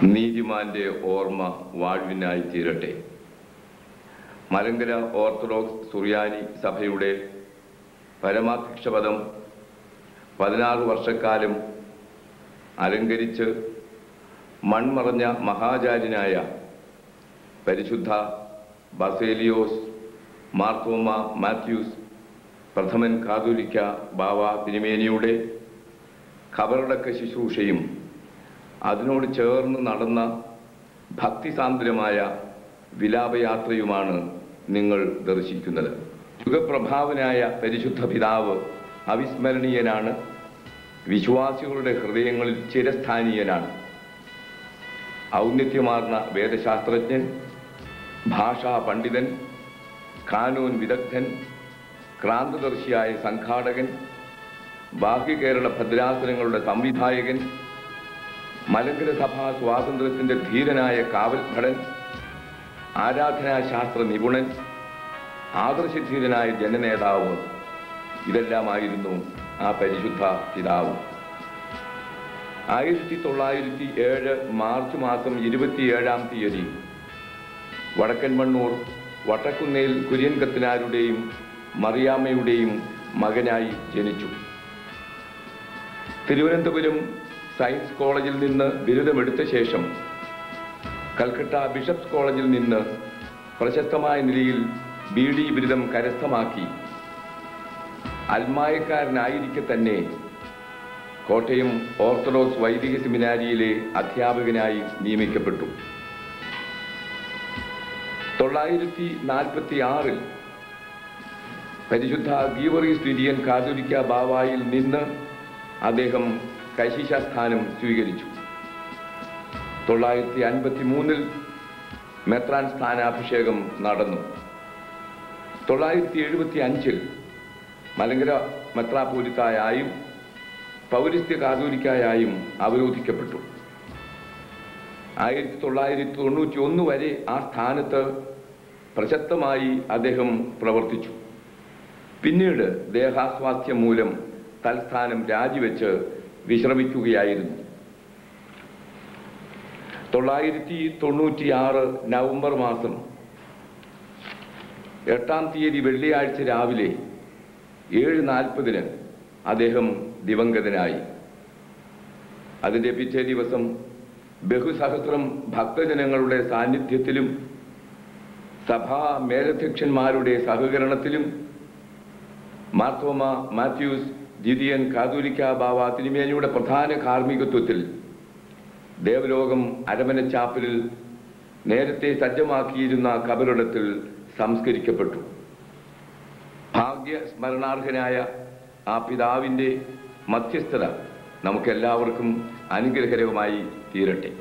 നീതിമാന്റെ ഓർമ്മ വാഴ്വിനായി തീരട്ടെ മലങ്കര ഓർത്തഡോക്സ് സുറിയാനി സഭയുടെ പരമാധ്യക്ഷപദം പതിനാറ് വർഷക്കാലം അലങ്കരിച്ച് മൺമറഞ്ഞ മഹാചാര്യനായ പരിശുദ്ധ ബസേലിയോസ് മാർത്തോമ മാത്യൂസ് പ്രഥമൻ കാതോലിക്ക ബാവ തിരുമേനിയുടെ ഖബറടക്ക ശുശ്രൂഷയും അതിനോട് ചേർന്ന് നടന്ന ഭക്തിസാന്ദ്രമായ വിലാപയാത്രയുമാണ് നിങ്ങൾ ദർശിക്കുന്നത് യുഗപ്രഭാവനായ പരിശുദ്ധ പിതാവ് അവിസ്മരണീയനാണ് വിശ്വാസികളുടെ ഹൃദയങ്ങളിൽ ചിരസ്ഥാനീയനാണ് ഔന്നത്യമാർന്ന വേദശാസ്ത്രജ്ഞൻ ഭാഷാ പണ്ഡിതൻ കാനൂൻ വിദഗ്ധൻ ക്രാന്തദർശിയായ സംഘാടകൻ ബാഹ്യകേരള ഭദ്രാസനങ്ങളുടെ സംവിധായകൻ മലങ്കര സഭാ സ്വാതന്ത്ര്യത്തിന്റെ ധീരനായ കാവൽഭടൻ ആരാധനാശാസ്ത്ര നിപുണൻ ആദർശധീരനായ ജനനേതാവ് ഇതെല്ലാമായിരുന്നു ആ പരിശുദ്ധ പിതാവ് ആയിരത്തി തൊള്ളായിരത്തി ഏഴ് മാർച്ച് മാസം ഇരുപത്തിയേഴാം തീയതി വടക്കൻ മണ്ണൂർ വട്ടക്കുന്നേൽ കുര്യൻ കത്തിനാരുടെയും മറിയാമ്മയുടെയും മകനായി ജനിച്ചു തിരുവനന്തപുരം സയൻസ് കോളേജിൽ നിന്ന് ബിരുദമെടുത്ത ശേഷം കൽക്കട്ട ബിഷപ്സ് കോളേജിൽ നിന്ന് പ്രശസ്തമായ നിലയിൽ ബി ഡി ബിരുദം കരസ്ഥമാക്കി അൽമായക്കാരനായിരിക്കെ തന്നെ കോട്ടയം ഓർത്തഡോക്സ് വൈദിക സെമിനാരിയിലെ അധ്യാപകനായി നിയമിക്കപ്പെട്ടു തൊള്ളായിരത്തി നാൽപ്പത്തി ആറിൽ പരിശുദ്ധ ഗീവറീസ് തുര്യൻ കാതോലിക്ക ബാവായിൽ നിന്ന് അദ്ദേഹം കശിഷ സ്ഥാനം സ്വീകരിച്ചു തൊള്ളായിരത്തി അൻപത്തി മൂന്നിൽ മെത്രാൻ സ്ഥാനാഭിഷേകം നടന്നു തൊള്ളായിരത്തി എഴുപത്തി അഞ്ചിൽ മലങ്കര മെത്രാപൂരിത്തായും പൗരസ്ത്യ കാതോലിക്കായും അവരോധിക്കപ്പെട്ടു ആയിരത്തി തൊള്ളായിരത്തി തൊണ്ണൂറ്റി ഒന്ന് വരെ ആ സ്ഥാനത്ത് പ്രശസ്തമായി അദ്ദേഹം പ്രവർത്തിച്ചു പിന്നീട് ദേഹാസ്വാസ്ഥ്യം മൂലം തൽസ്ഥാനം രാജിവെച്ച് വിശ്രമിക്കുകയായിരുന്നു തൊള്ളായിരത്തി തൊണ്ണൂറ്റിയാറ് നവംബർ മാസം എട്ടാം തീയതി വെള്ളിയാഴ്ച രാവിലെ ഏഴ് നാൽപ്പതിന് അദ്ദേഹം ദിവംഗതനായി അതിന്റെ പിറ്റേ ദിവസം ബഹുസഹസ്രം ഭക്തജനങ്ങളുടെ സാന്നിധ്യത്തിലും സഭാ മേലധ്യക്ഷന്മാരുടെ സഹകരണത്തിലും മാർത്തോമ മാത്യൂസ് ജിതിയൻ കാതോലിക്ക ബാവ തിരുമേനിയുടെ പ്രധാന കാർമ്മികത്വത്തിൽ ദേവലോകം അരമനച്ചാപ്പലിൽ നേരത്തെ സജ്ജമാക്കിയിരുന്ന കബറിടത്തിൽ സംസ്കരിക്കപ്പെട്ടു ഭാഗ്യ സ്മരണാർഹനായ ആ പിതാവിന്റെ മധ്യസ്ഥത നമുക്കെല്ലാവർക്കും അനുഗ്രഹകരമായി തീരട്ടെ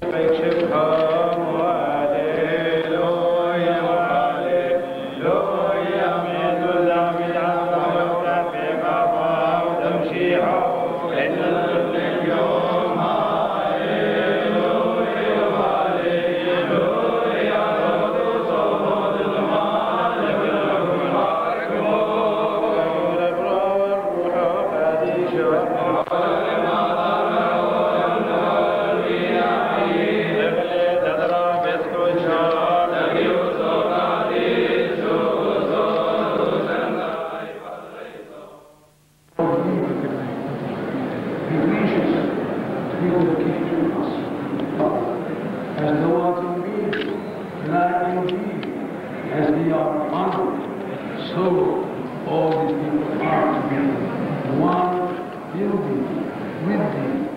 Be gracious to people that came to us. As no other me, and I will be, as we are one, so all these people are to be one building with thee.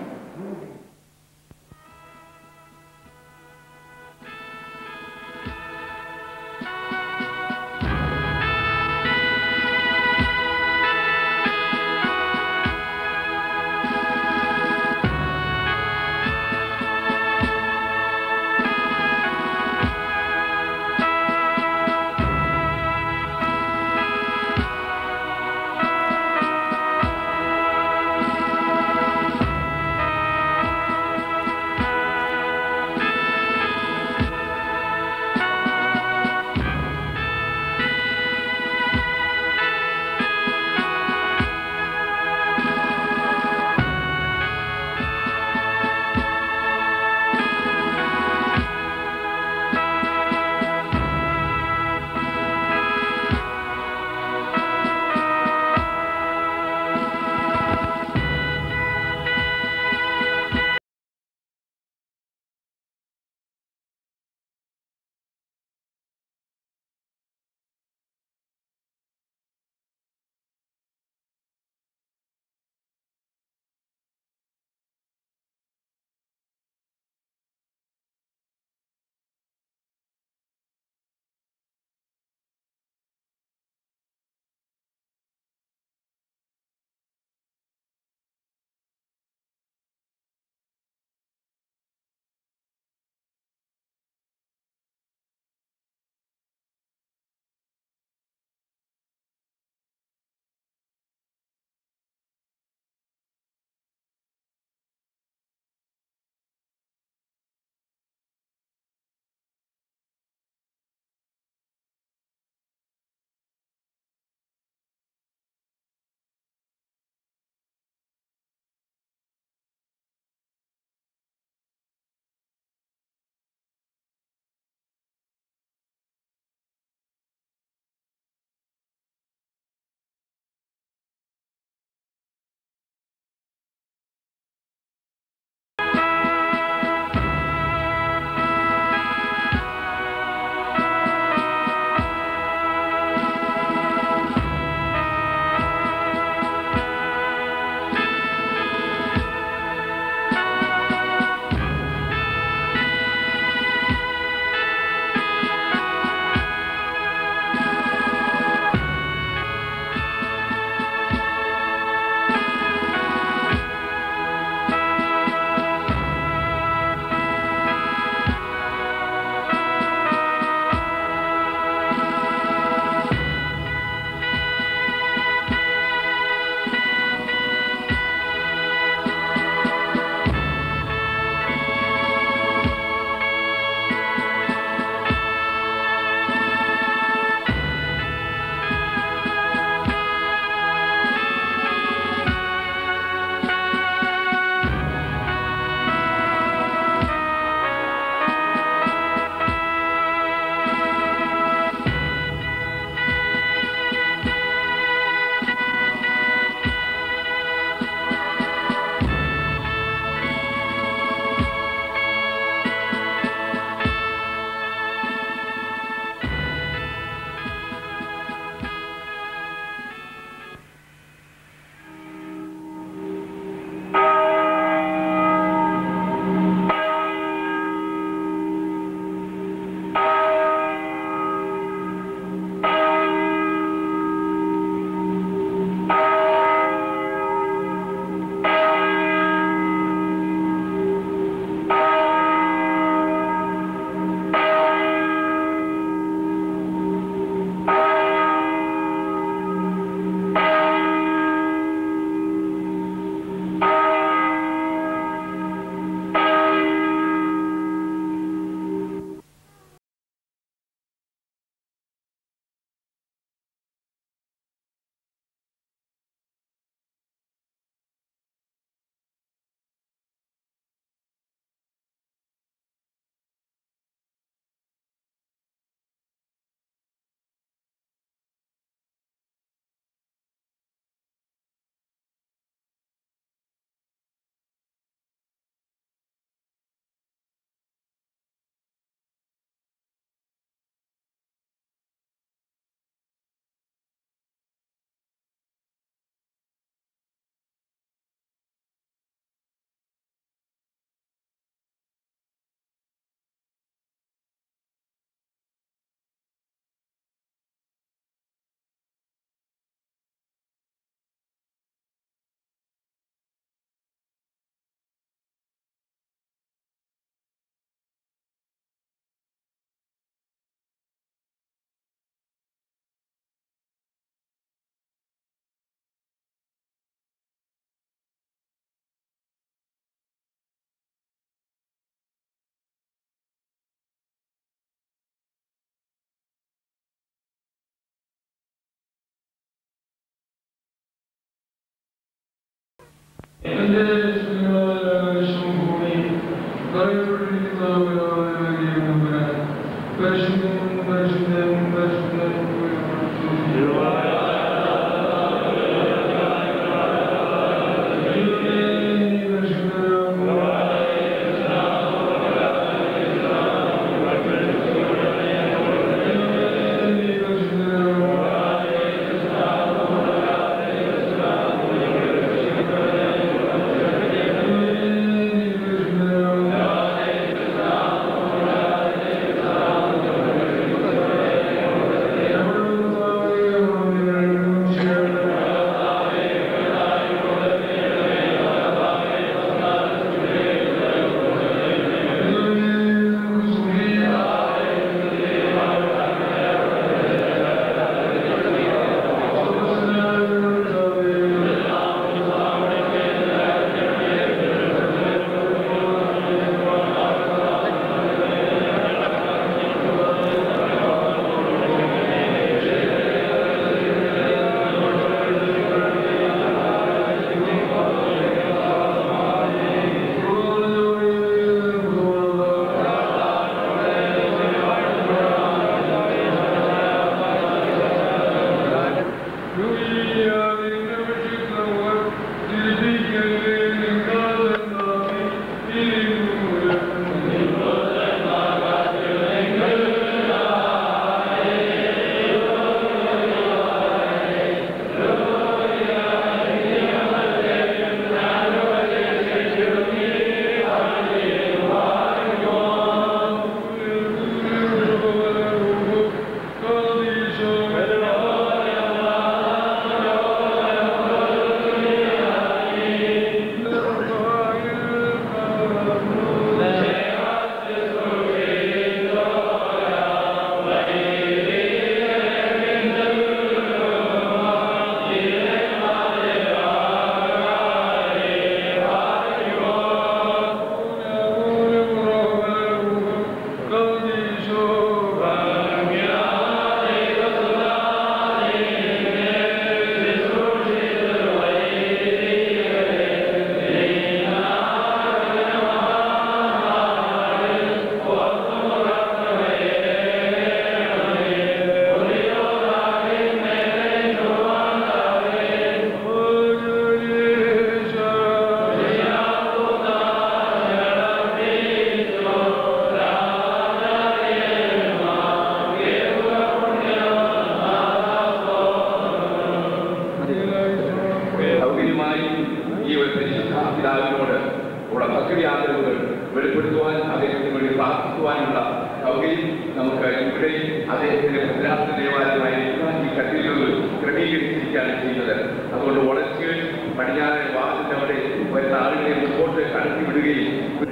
സൗകര്യമായി ഈ ഒരു പരിശുദ്ധ പിതാവിനോട് ഉള്ള ഭക്തി ആദരവുകൾ വെളിപ്പെടുത്തുവാൻ അദ്ദേഹത്തിന് വേണ്ടി പ്രാർത്ഥിക്കുവാനുള്ള സൗകര്യം നമുക്ക് ഇവിടെ അദ്ദേഹത്തിന്റെ ഭദ്രാസന ദേവാലയമായി ഈ കട്ടിലുകൾ ക്രമീകരിച്ചിരിക്കുകയാണ് ചെയ്യുന്നത് അതുകൊണ്ട് വളർച്ചകൾ പടിഞ്ഞാറൻ വാസത്തിന്റെ അവിടെ വരുന്ന ആളുകളെ മുമ്പോട്ട് കടത്തി വിടുകയും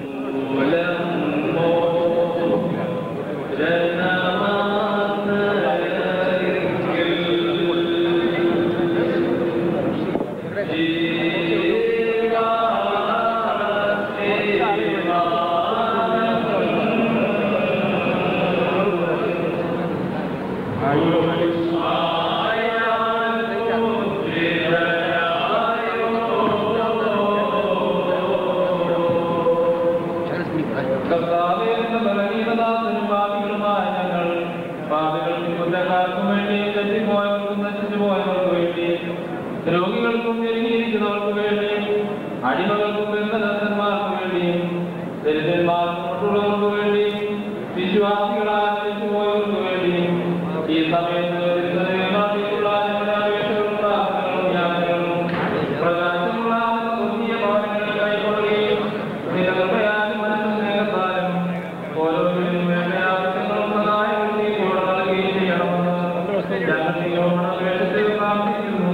കർത്താവേ, എന്ന ബലഹീനദാസനും പാപികളുമായ ഞങ്ങൾ പാപികൾക്കും കുറ്റക്കാർക്കും വേണ്ടി തെറ്റിപ്പോയവർക്കും നശിച്ചുപോയവർക്ക് വേണ്ടി രോഗികൾക്കും ഞെരുങ്ങിയിരിക്കുന്നവർക്ക് വേണ്ടി അടിമകൾക്കും ബന്ധനന്മാർക്ക് വേണ്ടിയും ദരിദ്രന്മാർക്കും മറ്റുള്ളവർക്ക് വേണ്ടിയും വിശ്വാസികളായ മരിച്ചുപോയവർക്ക് വേണ്ടിയും ഈ സമയത്ത് ദരിദ്രരെ മാറ്റിയിട്ടുള്ള ഞങ്ങളുടെ അപേക്ഷകളും പ്രാർത്ഥനകളും യാചനകളും പ്രകാശമുള്ള സ്വർഗീയ ഭവനങ്ങൾ കൈക്കൊള്ളുകയും നിരകൃപയാലും മനസ്സുനേഹത്താലും ഓരോരുത്തരും വേണ്ട ആവശ്യങ്ങളും സഹായങ്ങളും നീ കൂടെ നൽകുകയും ചെയ്യണമെന്ന് ഞങ്ങൾ നിങ്ങളോട് അപേക്ഷിച്ച് പ്രാർത്ഥിക്കുന്നു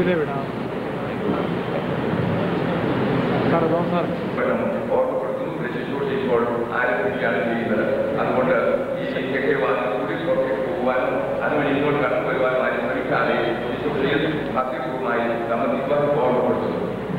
ഇതിലെ വിടാം സാറേ തോന്നും സാറേ പെട്ടെന്ന് ഓർമ്മപ്പെടുത്തുന്നു ശുശ്രൂഷ ഇപ്പോൾ ആരംഭിക്കുകയാണ് ചെയ്യുന്നത് അതുകൊണ്ട് ഈ ശിക്ഷയ്ക്ക് കൂടി പുറത്തേക്ക് പോകുവാനും അതുവഴി ഇങ്ങോട്ട് കടന്നു വരുവാനും ആരും ശ്രമിക്കാതെ ശുശ്രൂഷയിൽ ഭക്തിപൂർവമായി സംബന്ധിക്കുവാൻ ഓർമ്മപ്പെടുത്തുന്നു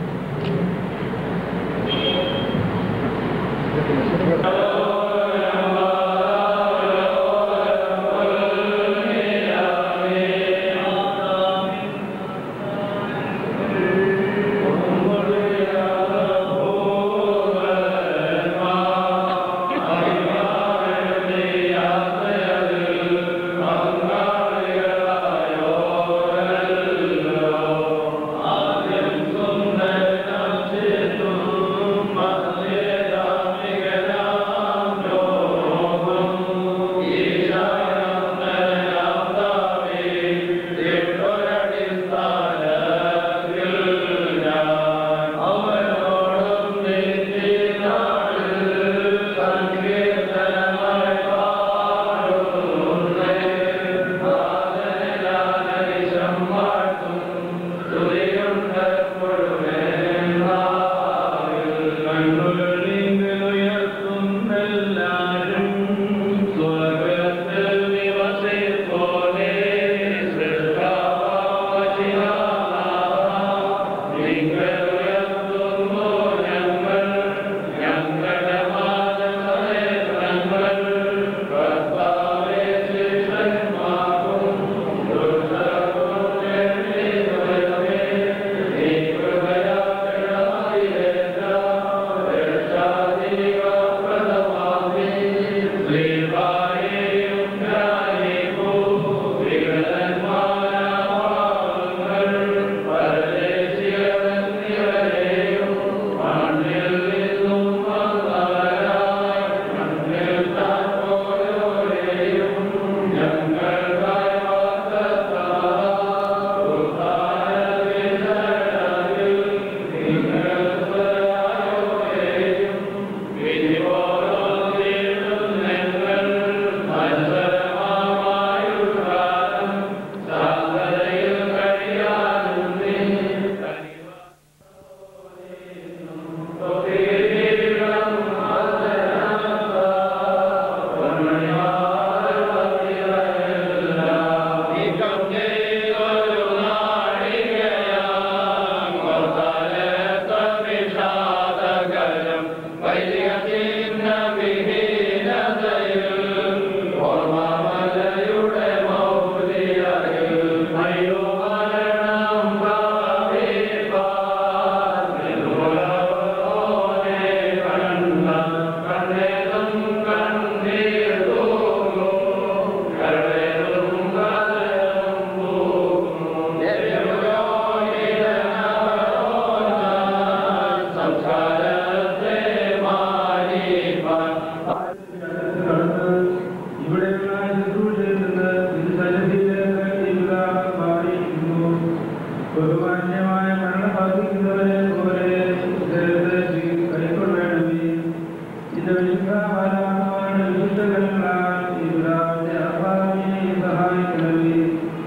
ബഹുമാന്യമായ മരണം ബാധിക്കുന്നവരെ പോലെ ഇദ്ദേഹത്തെ കൈക്കൊള്ളണമേ ഇത് വിശുദ്ധമാണ് വിശുദ്ധകളാൽ ഇബ്രാഹിന്റെ അഭാവിനെ സഹായിക്കണമേ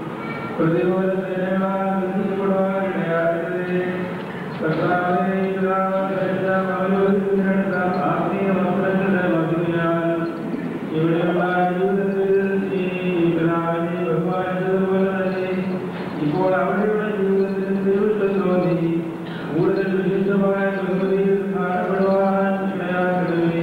പ്രതികൂല സേനകളാൽ ബന്ധിക്കപ്പെടുവാനിടയാകരുതേ കർത്താവേ ഇബ്രാഹിം ആലോചിച്ചിരുന്ന ആത്മീയ വസ്ത്രങ്ങളുടെ മധുരയാൽ ഇവിടെയുള്ള ജീവിതത്തിൽ ഈ ഇബ്രാഹിനെ ബഹുമാനിച്ചതുപോലെ തന്നെ ഇപ്പോൾ അവിടെയുള്ള ജീവിതത്തിൽ ദൈവത്തെ തോന്നി കൂടുതൽ വിശുദ്ധമായ ബഹുമതിയിൽ കാണപ്പെടുവാൻ ഇടയാക്കണമേ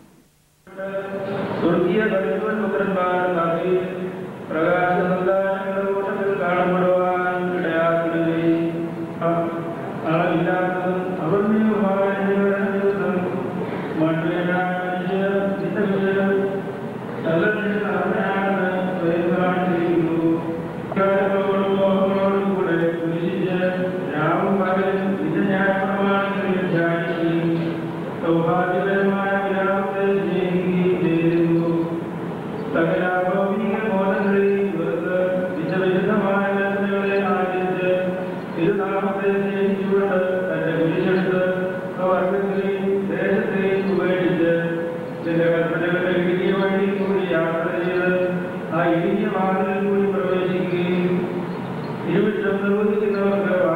സ്വർഗീയ പരിശുദ്ധ പുത്രന്മാർ നദി പ്രകാശ സന്താനങ്ങളുടെ കൂട്ടത്തിൽ കാണപ്പെടുവാൻ ഇടയാക്കണമേ അ- അളവില്ലാത്തതും അവർണ്ണീയവുമായ ജീവിതം മണ്ണിനായ മനുഷ്യർ ചിത്തവിജയം സ്ഥലത്തിൽ അവനാണ് സ്വയം കാണിച്ചിരിക്കുന്നു കാലങ്ങളോടും മോഹങ്ങളോടും കൂടെ കുരിശിച്ച് രാവും പകലും ഇത് ന്യായപ്രമാണങ്ങളിൽ ധ്യാനിക്കുകയും സൗഭാഗ്യപരമായ വിരാമത്തെ സ്നേഹിക്കുകയും ചെയ്തിരുന്നു സകല ഭൗമിക ബോധങ്ങളെയും വെറുത്ത് വിശവിശുദ്ധമായ വേദനകളെ ആചരിച്ച് തിരുനാമത്തെ സ്നേഹിച്ചുകൊണ്ട് തന്റെ കുരിശെടുത്ത് വർഗത്തെയും ദേശത്തെയും ഉപേക്ഷിച്ച് ചില കൽപ്പനകളുടെ ഇടുങ്ങിയ വഴി കൂടി യാത്ര ചെയ്ത് ആ ഇടുങ്ങിയ വാതിലിൽ കൂടി പ്രവേശിക്കുകയും ഇരുവിഷം നിർവഹിക്കുന്നവർക്ക്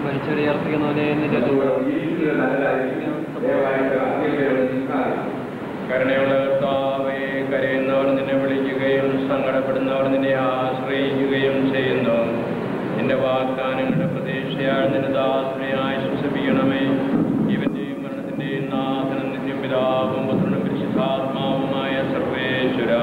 മരിച്ചവരെ നിന്റെ ജീവിക്കുന്നത് നല്ലതായിരിക്കും ദയവായിട്ട് അന്യപേരോട് നിൽക്കാതെ കരുണയുള്ള കർത്താവേ കരയുന്നവർ നിന്നെ വിളിക്കുകയും സങ്കടപ്പെടുന്നവർ നിന്നെ ആശ്രയിക്കുകയും ചെയ്യുന്നു നിന്റെ വാഗ്ദാനങ്ങളുടെ പ്രതീക്ഷയാൽ നിന്റെ ദാസനെ ആശ്വസിപ്പിക്കണമേ ഇവന്റെയും മരണത്തിന്റെയും നാഥനും നിന്റെ പിതാവും പുത്രനും പരിശുദ്ധാത്മാവുമായ സർവേശ്വര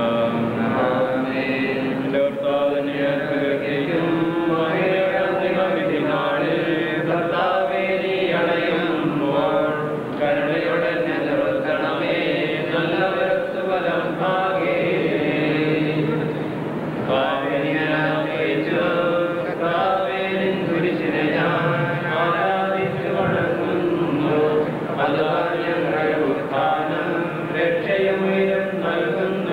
നിന്റെ കർത്താവ് തന്നെ അനുഗ്രഹിക്കും മഹിമയുടെ അന്തിമവിധി നാളിൽ കർത്താവേ നീ അണയുമ്പോൾ കരുണയോടെ നിലനിർത്തണമേ നല്ലവർക്ക് ഫലം ഭാഗേ കാവ്യനിയനാശ്രയിച്ചു കർത്താവേനിൻ കുരിശിനെ ഞാൻ ആരാധിച്ചു വണങ്ങുന്നു അതുവരെ ഞങ്ങൾ ഉത്ഥാനം രക്ഷയും ഉയരം നൽകുന്നു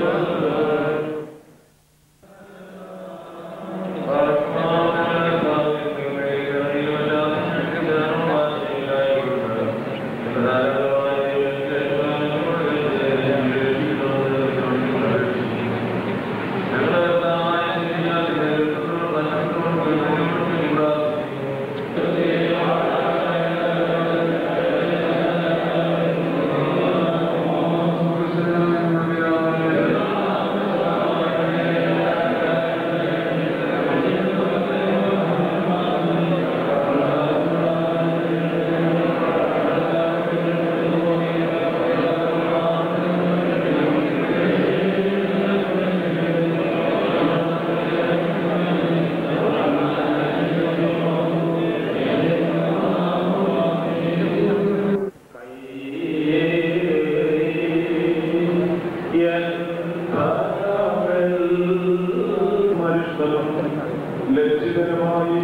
ലജ്ജിതമായി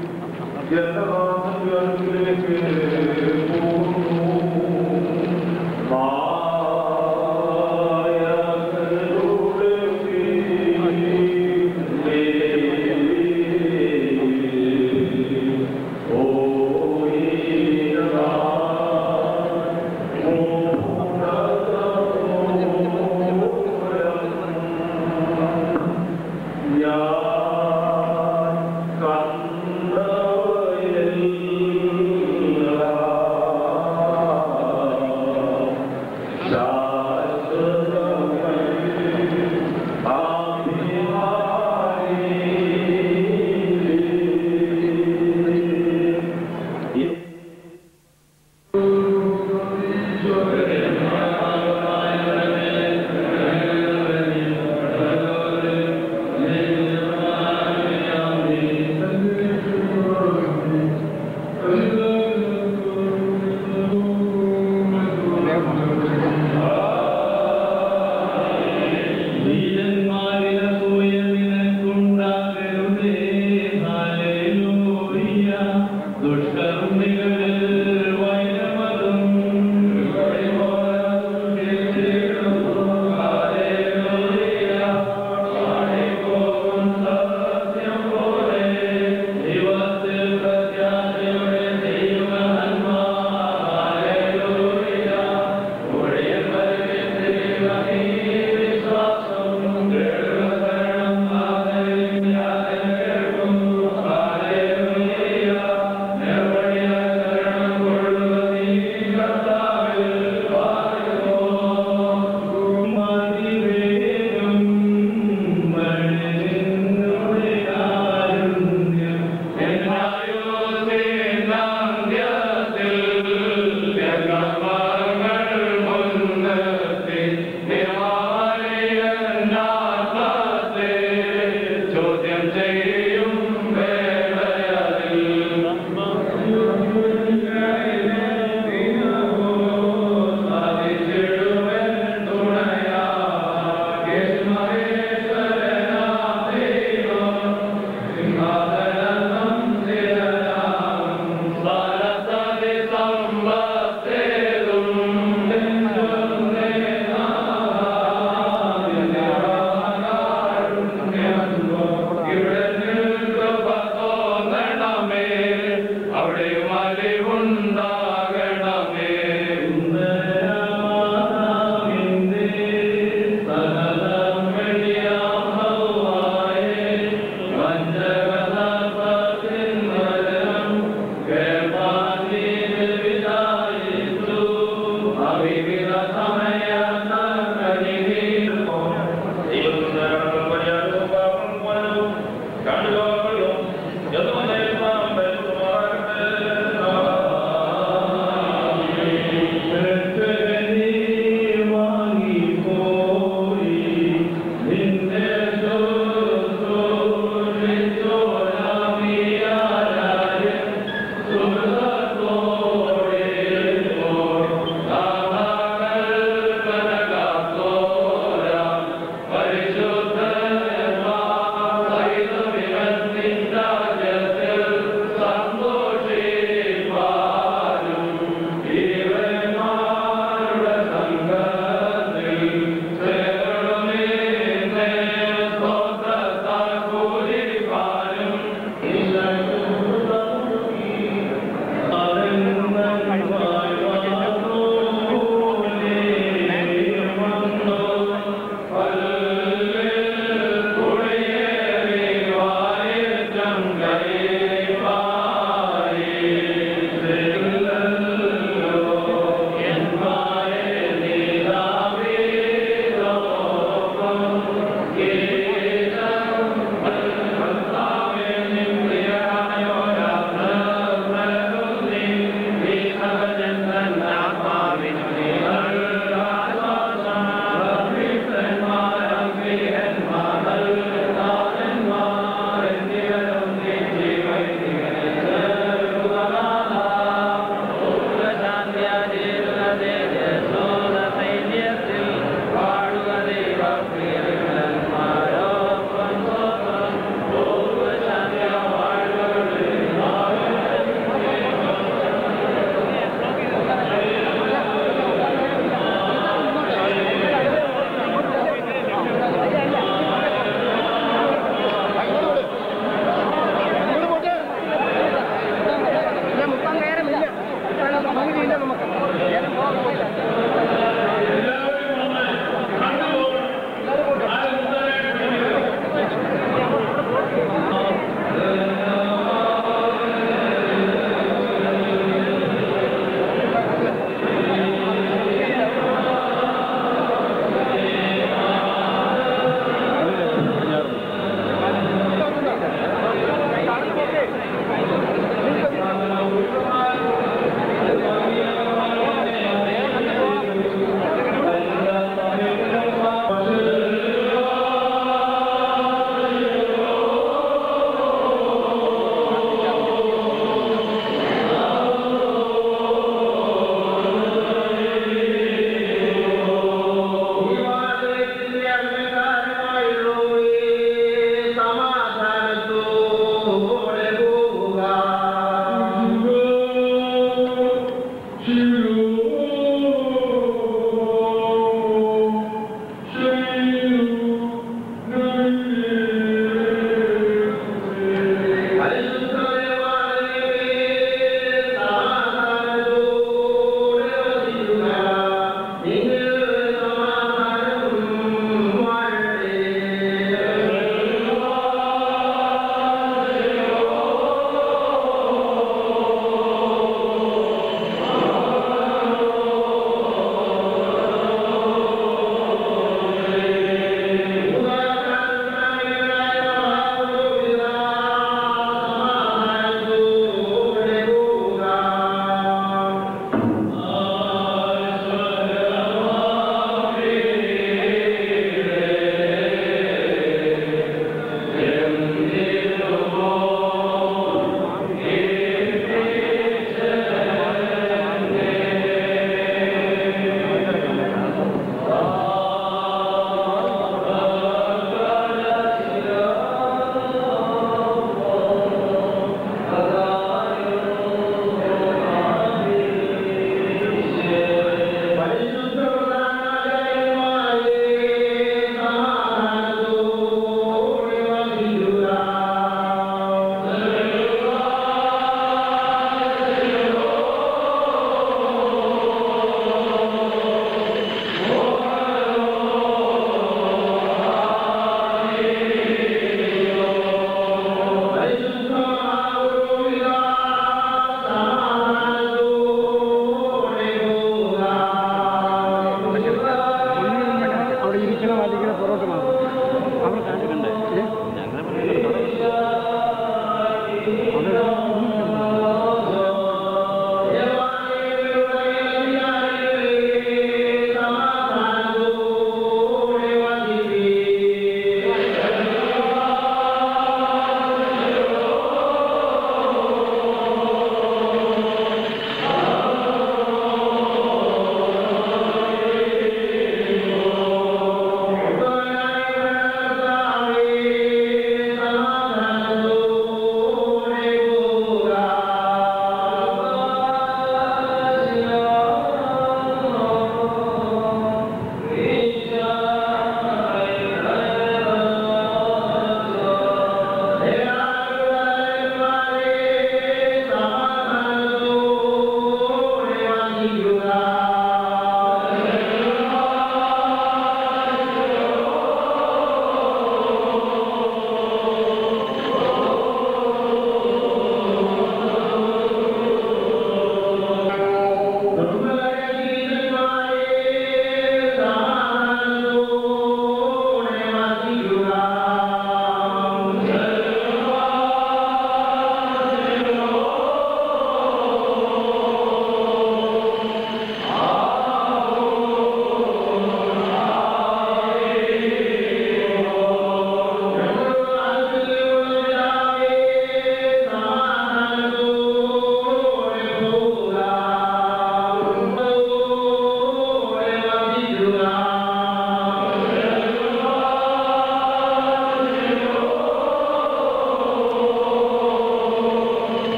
ജനമാർഗത്തിലേക്ക് Yeah.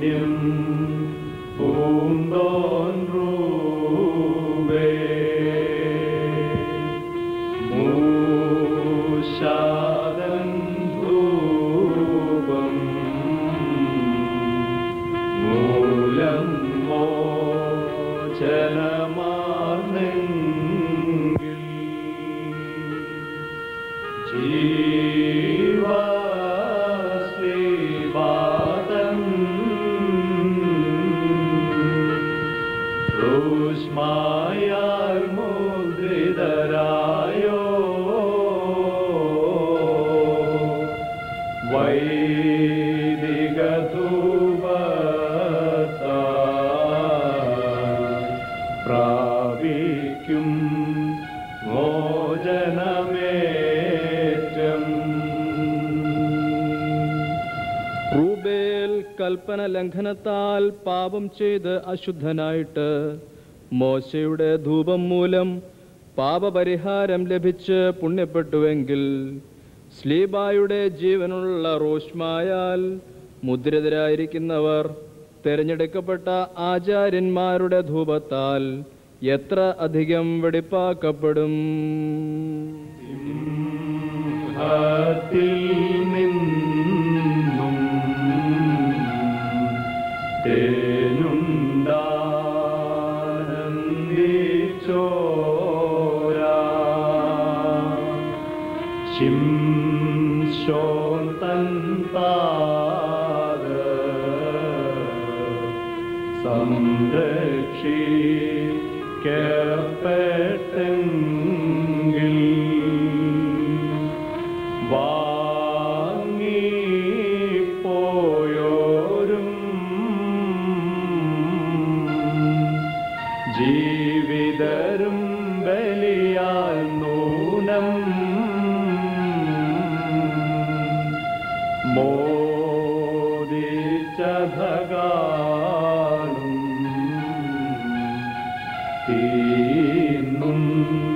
പുണ്യം പൂന്തോൻ റൂബേ മൂഷാദൻ ധൂപം മൂലം മോചനമാർന്നെങ്കിൽ ജീവാശ്രീവാദം ൂഷ്മായാൽ മുദ്രിതരായോ വൈദിക പ്രാപിക്കും മോചനമേറ്റം റൂബേൽ കൽപ്പന ലംഘനത്താൽ പാപം ചെയ്ത് അശുദ്ധനായിട്ട് മോശയുടെ ധൂപം മൂലം പാപപരിഹാരം ലഭിച്ച് പുണ്യപ്പെട്ടുവെങ്കിൽ സ്ലീബായുടെ ജീവനുള്ള റോഷ്മായാൽ മുദ്രിതരായിരിക്കുന്നവർ തിരഞ്ഞെടുക്കപ്പെട്ട ആചാര്യന്മാരുടെ ധൂപത്താൽ എത്ര അധികം വെടിപ്പാക്കപ്പെടും സിംഹത്തിൽ നിന്നും തേനുണ്ടാനന്ദിച്ചോരാ ശിംശോൻ തൻ പാദ സംരക്ഷിക്കപ്പെട്ടെങ്കിൽ വാങ്ങിപ്പോയോരും ജീവിതരും ബലിയാൽ നൂനം മോദിച്ചതകാലും തീന്നും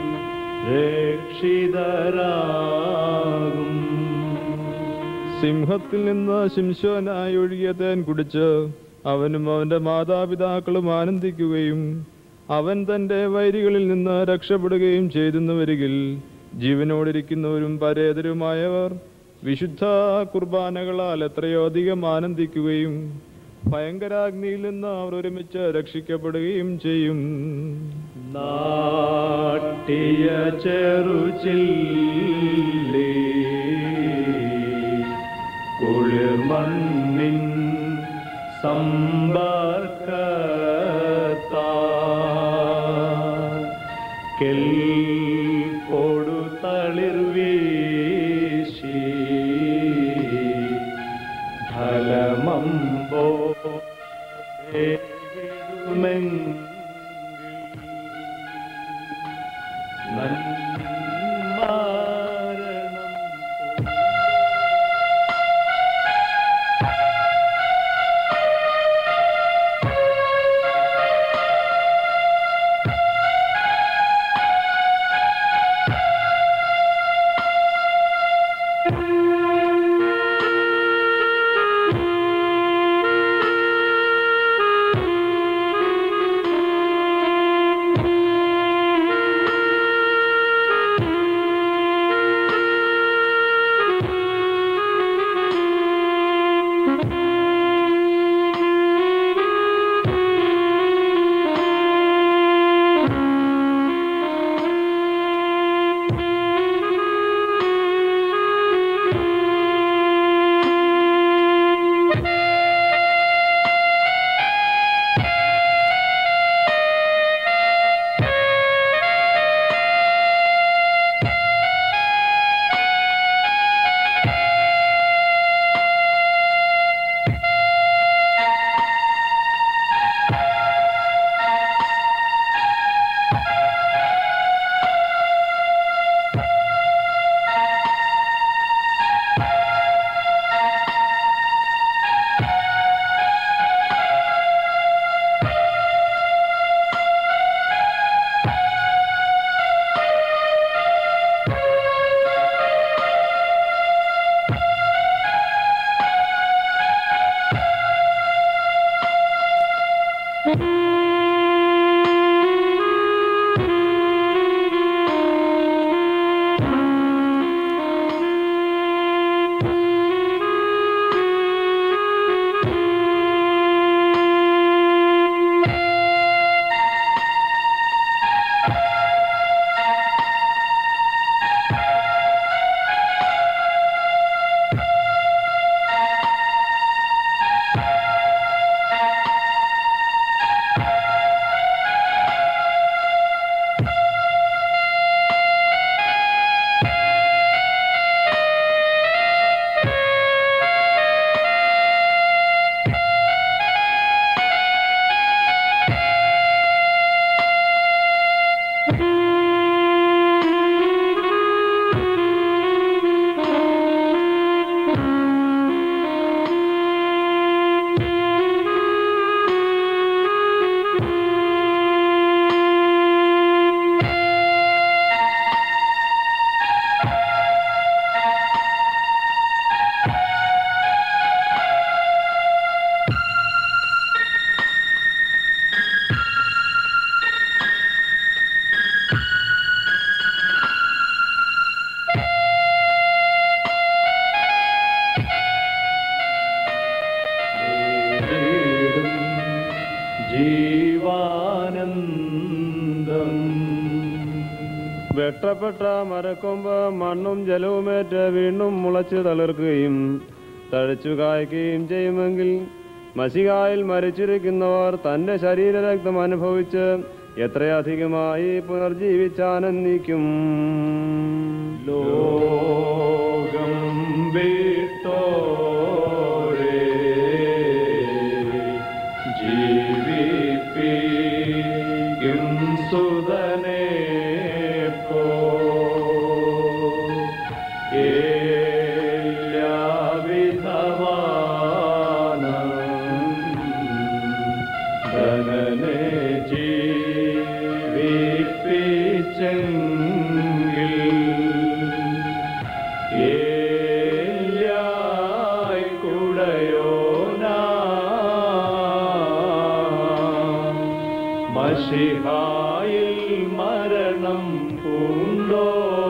രക്ഷിതരാകും സിംഹത്തിൽ നിന്ന് ശിംശോനായി ഒഴുകിയ തേൻ കുടിച്ച് അവനും അവന്റെ മാതാപിതാക്കളും ആനന്ദിക്കുകയും അവൻ തന്റെ വൈരികളിൽ നിന്ന് രക്ഷപ്പെടുകയും ചെയ്തെന്ന് വരികിൽ ജീവനോടിരിക്കുന്നവരും പരേതരുമായവർ വിശുദ്ധ കുർബാനകളാൽ എത്രയോ അധികം ആനന്ദിക്കുകയും ഭയങ്കരാഗ്നിയിൽ നിന്ന് അവർ ഒരുമിച്ച് രക്ഷിക്കപ്പെടുകയും ചെയ്യും നാട്ടിയ ചെറുചില്ലി കുളിർമണ്ണിൻ സമ്പർക്കത്താ കെൽ കൊടുത്തളിർ വീശി ഫലമമ്പോ ജീവാനന്ദം വെട്ടപ്പെട്ട മരക്കൊമ്പ് മണ്ണും ജലവുമേറ്റ് വീണ്ടും മുളച്ചു തളിർക്കുകയും തഴച്ചു കായ്ക്കുകയും ചെയ്യുമെങ്കിൽ മഷികായിൽ മരിച്ചിരിക്കുന്നവർ തന്റെ ശരീരരക്തം അനുഭവിച്ച് എത്രയധികമായി പുനർജീവിച്ചാനന്ദിക്കും ലോകം വിട്ടോരേ ജീവിപ്പിക്കും സുതനെ പോ എല്ലാവിധമാനം ധനനെ ജീവിപ്പിച്ചെങ്കിൽ ഏലിയായി കുടയോനാ മഷിഹായിൽ മരണം പൂണ്ടോ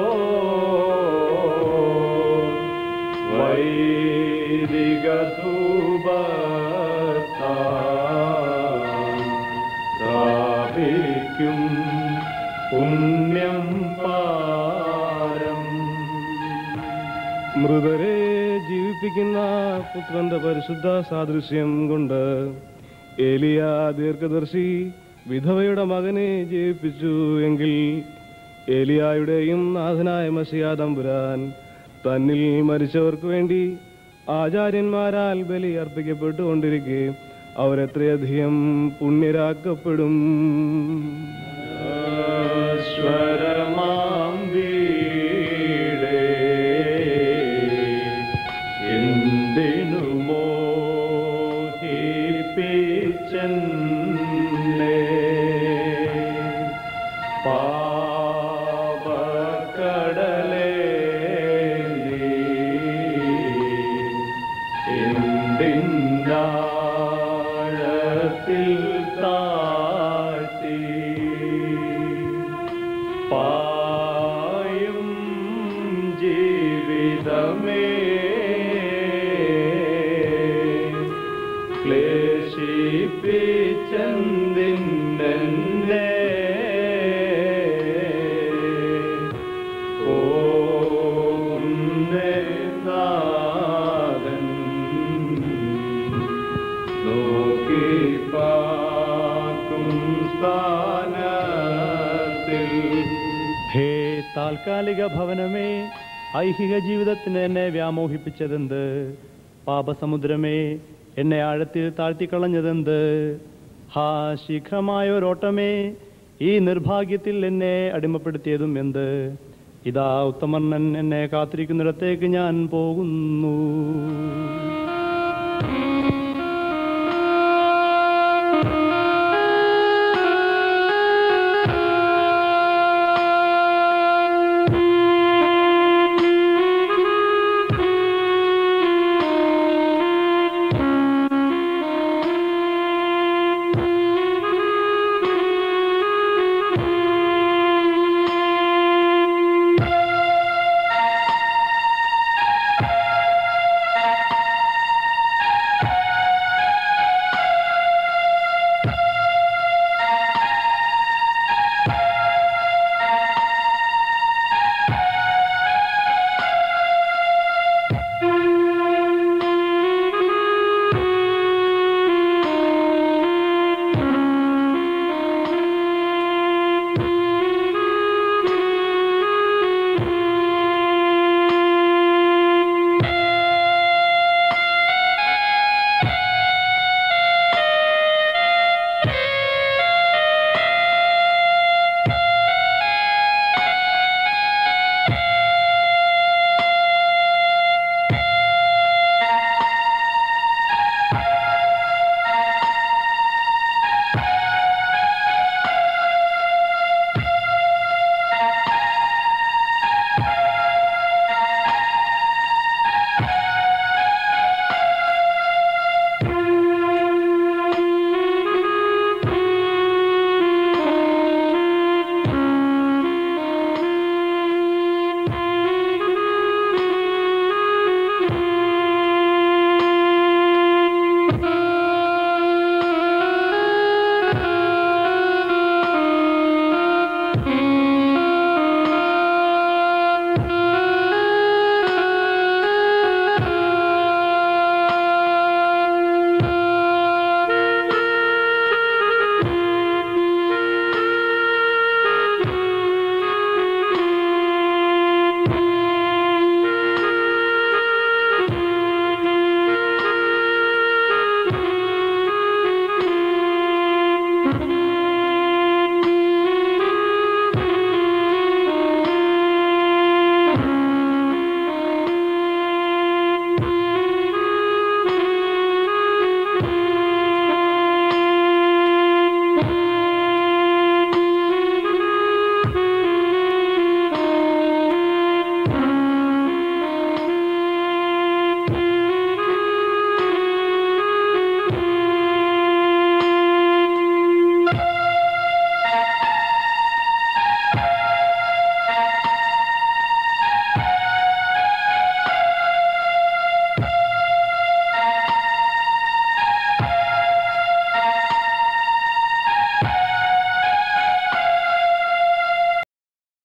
വൈദിക ധൂപത്താപിക്കും പുണ്യം പാരം മൃതരെ ജീവിപ്പിക്കുന്ന പുത്രന്റെ പരിശുദ്ധ സാദൃശ്യം കൊണ്ട് ഏലിയ ദീർഘദർശി വിധവയുടെ മകനെ ജീവിപ്പിച്ചു എങ്കിൽ ഏലിയായുടെയും നാഥനായ മസിയാ തമ്പുരാൻ തന്നിൽ മരിച്ചവർക്ക് വേണ്ടി ആചാര്യന്മാരാൽ ബലി അർപ്പിക്കപ്പെട്ടുകൊണ്ടിരിക്കെ അവരെത്രയധികം പുണ്യരാക്കപ്പെടും സ്വരമാം വീടേ എന്തിനു മോഹിപ്പിച്ചെന്നേ പാപക്കടലേ നീ എന്തിനാഴത്തിൽ താഴ്ത്തി പായും ജീവിതമേ ക്ലേശിപ്പിച്ചെന്തിന്നെ ഓന്നേ നാഥൻ നോക്കി പാർക്കും സ്ഥാനത്തിൽ ഹേ താൽക്കാലിക ഭവനമേ ഐഹിക ജീവിതത്തിന് എന്നെ വ്യാമോഹിപ്പിച്ചതെന്ത് പാപസമുദ്രമേ എന്നെ ആഴത്തിൽ താഴ്ത്തിക്കളഞ്ഞതെന്ത് ഹാ ശീഘ്രമായ ഒരോട്ടമേ ഈ നിർഭാഗ്യത്തിൽ എന്നെ അടിമപ്പെടുത്തിയതും എന്ത് ഇതാ ഉത്തമർണൻ എന്നെ കാത്തിരിക്കുന്നിടത്തേക്ക് ഞാൻ പോകുന്നു